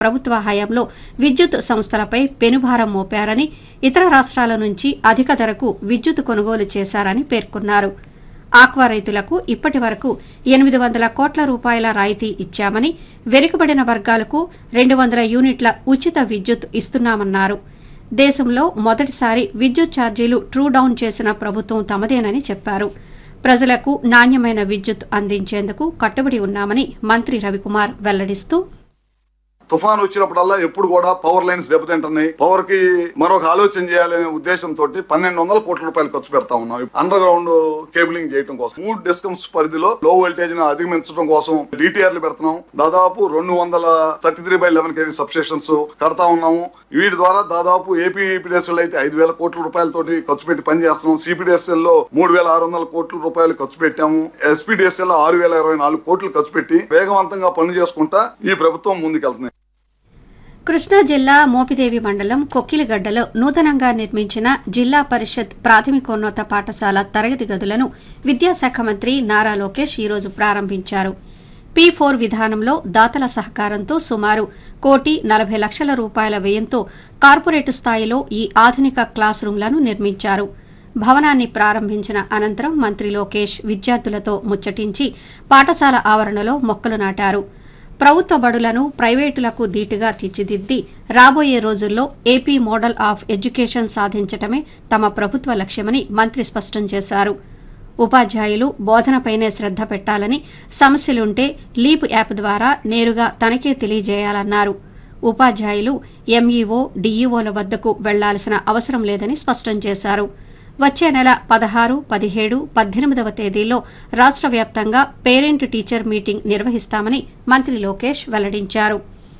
ప్రభుత్వ హయాంలో విద్యుత్ సంస్థలపై పెనుభారం మోపారని ఇతర రాష్ట్రాల నుంచి అధిక ధరకు విద్యుత్ కొనుగోలు చేశారని పేర్కొన్నారు ఆక్వా రైతులకు ఇప్పటి వరకు ఎనిమిది వందల కోట్ల రూపాయల రాయితీ ఇచ్చామని వెనుకబడిన వర్గాలకు రెండు వందల యూనిట్ల ఉచిత విద్యుత్ ఇస్తున్నామన్నారు దేశంలో మొదటిసారి విద్యుత్ ఛార్జీలు ట్రూ డౌన్ చేసిన ప్రభుత్వం తమదేనని చెప్పారు ప్రజలకు నాణ్యమైన విద్యుత్ అందించేందుకు కట్టుబడి ఉన్నామని మంత్రి రవికుమార్ వెల్లడిస్తూ తుఫాన్ వచ్చినప్పుడల్లా ఎప్పుడు కూడా పవర్ లైన్స్ దెబ్బతింటున్నాయి పవర్ కి మరొక ఆలోచన చేయాలనే ఉద్దేశంతో పన్నెండు వందల కోట్ల రూపాయలు ఖర్చు పెడతా ఉన్నాం అండర్ గ్రౌండ్ కేబులింగ్ చేయడం కోసం మూడు డిస్కమ్స్ పరిధిలో లో వోల్టేజ్ ని అధిగమించడం కోసం డిటిఆర్లు పెడుతున్నాం దాదాపు రెండు వందల thirty three by eleven KG substations కడతా ఉన్నాము వీటి ద్వారా దాదాపు ఏపీ ఈపీడీఎస్ఎల్ అయితే ఐదు వేల కోట్ల రూపాయలతోటి ఖర్చు పెట్టి పని చేస్తున్నాం సిపిడిఎస్ఎల్ లో మూడు వేల ఆరు వందల కోట్ల రూపాయలు ఖర్చు పెట్టాము ఎస్పీడిఎస్ఎల్ ఆరు వేల ఇరవై నాలుగు కోట్లు ఖర్చు పెట్టి వేగవంతంగా పనులు చేసుకుంటా ఈ ప్రభుత్వం ముందుకెళ్తుంది కృష్ణా జిల్లా మోపిదేవి మండలం కొక్కిలిగడ్డలో నూతనంగా నిర్మించిన జిల్లా పరిషత్ ప్రాథమికోన్నత పాఠశాల తరగతి గదులను విద్యాశాఖ మంత్రి నారా లోకేష్ ఈరోజు ప్రారంభించారు పీ ఫోర్ విధానంలో దాతల సహకారంతో సుమారు కోటి నలభై లక్షల రూపాయల వ్యయంతో కార్పొరేట్ స్థాయిలో ఈ ఆధునిక క్లాస్ రూంలను నిర్మించారు భవనాన్ని ప్రారంభించిన అనంతరం మంత్రి లోకేష్ విద్యార్థులతో ముచ్చటించి పాఠశాల ఆవరణలో మొక్కలు నాటారు ప్రభుత్వ బడులను ప్రైవేటులకు దీటుగా తీర్చిదిద్ది రాబోయే రోజుల్లో ఏపీ మోడల్ ఆఫ్ ఎడ్యుకేషన్ సాధించటమే తమ ప్రభుత్వ లక్ష్యమని మంత్రి స్పష్టం చేశారు ఉపాధ్యాయులు బోధనపైనే శ్రద్ధ పెట్టాలని సమస్యలుంటే లీప్ యాప్ ద్వారా నేరుగా తనకే తెలియజేయాలన్నారు ఉపాధ్యాయులు ఎంఈఓ డీఈఓల వద్దకు వెళ్లాల్సిన అవసరం లేదని స్పష్టం చేశారు వచ్చే నెల పదహారు పదిహేడు పద్దెనిమిదవ తేదీల్లో రాష్ట్ర వ్యాప్తంగా పేరెంట్ టీచర్ మీటింగ్ నిర్వహిస్తామని మంత్రి లోకేష్ వెల్లడించారు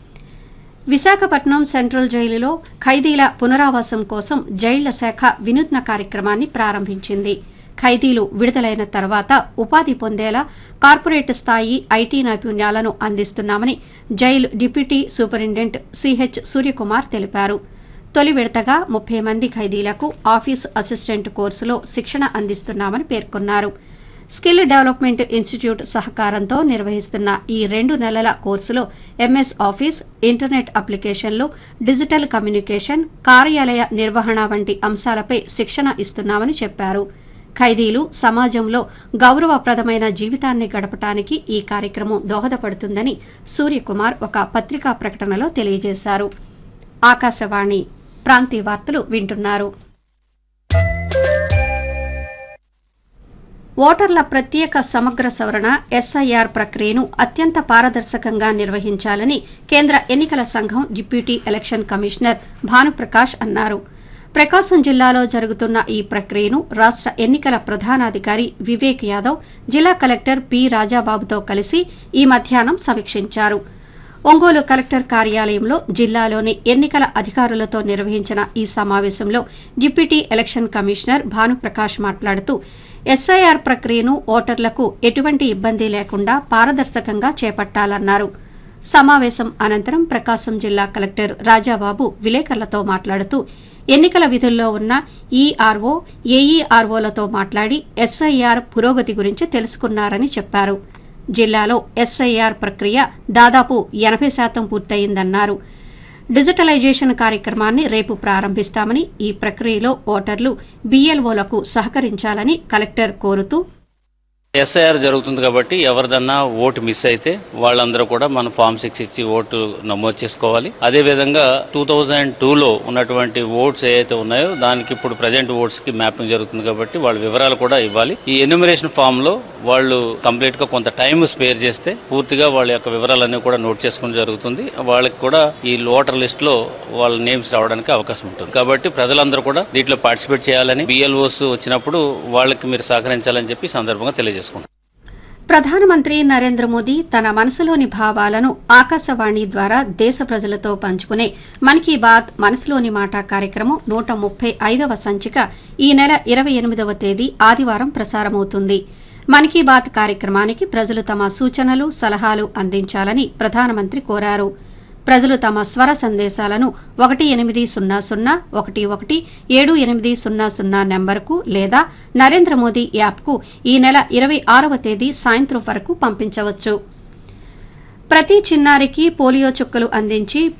విశాఖపట్నం సెంట్రల్ జైలులో ఖైదీల పునరావాసం కోసం జైళ్ల శాఖ వినూత్న కార్యక్రమాన్ని ప్రారంభించింది ఖైదీలు విడుదలైన తర్వాత ఉపాధి పొందేలా కార్పొరేట్ స్థాయి ఐటీ నైపుణ్యాలను అందిస్తున్నామని జైలు డిప్యూటీ సూపరింటెండెంట్ సిహెచ్ సూర్యకుమార్ తెలిపారు తొలి విడతగా ముప్పై మంది ఖైదీలకు ఆఫీస్ అసిస్టెంట్ కోర్సులో శిక్షణ అందిస్తున్నామని పేర్కొన్నారు స్కిల్ డెవలప్మెంట్ ఇన్స్టిట్యూట్ సహకారంతో నిర్వహిస్తున్న ఈ రెండు నెలల కోర్సులో ఎంఎస్ ఆఫీస్ ఇంటర్నెట్ అప్లికేషన్లు డిజిటల్ కమ్యూనికేషన్ కార్యాలయ నిర్వహణ వంటి అంశాలపై శిక్షణ ఇస్తున్నామని చెప్పారు ఖైదీలు సమాజంలో గౌరవప్రదమైన జీవితాన్ని గడపటానికి ఈ కార్యక్రమం దోహదపడుతుందని సూర్యకుమార్ ఒక పత్రికా ప్రకటనలో తెలియజేశారు ఆకాశవాణి ప్రాంతీయ వార్తలు వింటున్నారు ఓటర్ల ప్రత్యేక సమగ్ర సవరణ ఎస్ఐఆర్ ప్రక్రియను అత్యంత పారదర్శకంగా నిర్వహించాలని కేంద్ర ఎన్నికల సంఘం డిప్యూటీ ఎలక్షన్ కమిషనర్ భానుప్రకాష్ అన్నారు ప్రకాశం జిల్లాలో జరుగుతున్న ఈ ప్రక్రియను రాష్ట్ర ఎన్నికల ప్రధానాధికారి వివేక్ యాదవ్ జిల్లా కలెక్టర్ పి రాజాబాబుతో కలిసి ఈ మధ్యాహ్నం సమీక్షించారు ఒంగోలు కలెక్టర్ కార్యాలయంలో జిల్లాలోని ఎన్నికల అధికారులతో నిర్వహించిన ఈ సమావేశంలో డిప్యూటీ ఎలక్షన్ కమిషనర్ భానుప్రకాష్ మాట్లాడుతూ ఎస్ఐఆర్ ప్రక్రియను ఓటర్లకు ఎటువంటి ఇబ్బంది లేకుండా పారదర్శకంగా చేపట్టాలన్నారు సమావేశం అనంతరం ప్రకాశం జిల్లా కలెక్టర్ రాజాబాబు విలేకరులతో మాట్లాడుతూ ఎన్నికల విధుల్లో ఉన్న ఈఆర్ఓ ఏఈఆర్ఓలతో మాట్లాడి ఎస్ఐఆర్ పురోగతి గురించి తెలుసుకున్నారని చెప్పారు జిల్లాలో ఎస్ఐఆర్ ప్రక్రియ దాదాపు ఎనభై శాతం పూర్తయిందన్నారు డిజిటలైజేషన్ కార్యక్రమాన్ని రేపు ప్రారంభిస్తామని ఈ ప్రక్రియలో ఓటర్లు బీఎల్ఓలకు సహకరించాలని కలెక్టర్ కోరుతూ ఎస్ఐఆర్ జరుగుతుంది కాబట్టి ఎవరిదన్నా ఓటు మిస్ అయితే వాళ్ళందరూ కూడా మన ఫామ్ సిక్స్ ఇచ్చి ఓటు నమోదు చేసుకోవాలి అదే విధంగా టూ థౌజండ్ టూలో ఉన్నటువంటి ఓట్స్ ఏవైతే ఉన్నాయో దానికి ఇప్పుడు ప్రజెంట్ ఓట్స్ కి మ్యాపింగ్ జరుగుతుంది కాబట్టి వాళ్ళ వివరాలు కూడా ఇవ్వాలి ఈ ఎన్యూమరేషన్ ఫామ్ లో వాళ్ళు కంప్లీట్ గా కొంత టైం స్పేర్ చేస్తే పూర్తిగా వాళ్ళ యొక్క వివరాలన్నీ కూడా నోట్ చేసుకోవడం జరుగుతుంది వాళ్ళకి కూడా ఈ ఓటర్ లిస్ట్ లో వాళ్ళ నేమ్స్ రావడానికి అవకాశం ఉంటుంది కాబట్టి ప్రజలందరూ కూడా దీంట్లో పార్టిసిపేట్ చేయాలని బిఎల్ఓస్ వచ్చినప్పుడు వాళ్ళకి మీరు సహకరించాలని చెప్పి ఈ సందర్భంగా తెలియజేసుకుంటాం ప్రధానమంత్రి నరేంద్ర మోదీ తన మనసులోని భావాలను ఆకాశవాణి ద్వారా దేశ ప్రజలతో పంచుకునే మన్ కీ బాత్ మనసులోని మాట కార్యక్రమం నూట ముప్పై ఐదవ సంచిక ఈ నెల ఇరవై ఎనిమిదవ తేదీ ఆదివారం ప్రసారమవుతుంది మన్ కీ బాత్ కార్యక్రమానికి ప్రజలు తమ సూచనలు సలహాలు అందించాలని ప్రధానమంత్రి కోరారు ప్రజలు తమ స్వర సందేశాలను ఒకటి ఎనిమిది సున్నా సున్నా ఒకటి ఒకటి ఏడు ఎనిమిది సున్నా సున్నా నెంబర్కు లేదా నరేంద్ర మోదీ యాప్కు ఈ నెల ఇరవై ఆరవ తేదీ సాయంత్రం వరకు పంపించవచ్చు ప్రతి చిన్నారికి పోలియో చుక్కలు అందించి